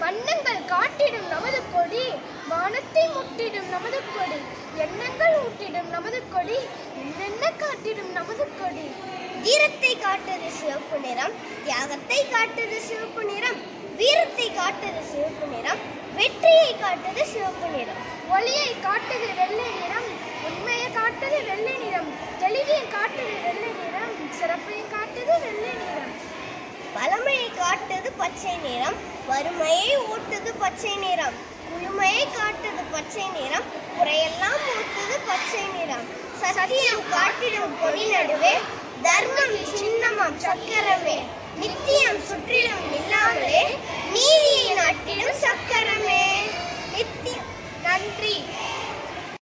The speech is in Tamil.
வண்ணங்கள் காட்டிடும் நமது கொடி வானத்தை முட்டிடும் நமது கொடி எண்ணங்கள் ஊட்டிடும் நமது கொடி என்னென்ன காட்டிடும் நமது கொடி வீரத்தை காட்டுது சிவப்பு நிறம் தியாகத்தை காட்டுது சிவப்பு நிறம் வீரத்தை காட்டுது சிவப்பு நிறம் வெற்றியை காட்டுது சிவப்பு நிறம் ஒளியை காட்டுது வெள்ளை நிறம் உண்மையை காட்டுது வெள்ளை நிறம் தெளிவை காட்டுது வெள்ளை நிறம் சிறப்பை காட்டுது வெள்ளை நிறம் வளமையை காட்டுது பச்சை நிறம் வறுமையை ஊட்டுது பச்சை நிறம் குளுமையை காட்டுது பச்சை நிறம் குறையெல்லாம் ஊட்டுது பச்சை நிறம் சத்தியம் காட்டிடும் கொடி நடுவே தர்மம் சின்னமாம் சக்கரமே நித்தியம் சுற்றிலும் இல்லாமலே நீதியை நாட்டிடும் சக்கரமே நித்தியம் நன்றி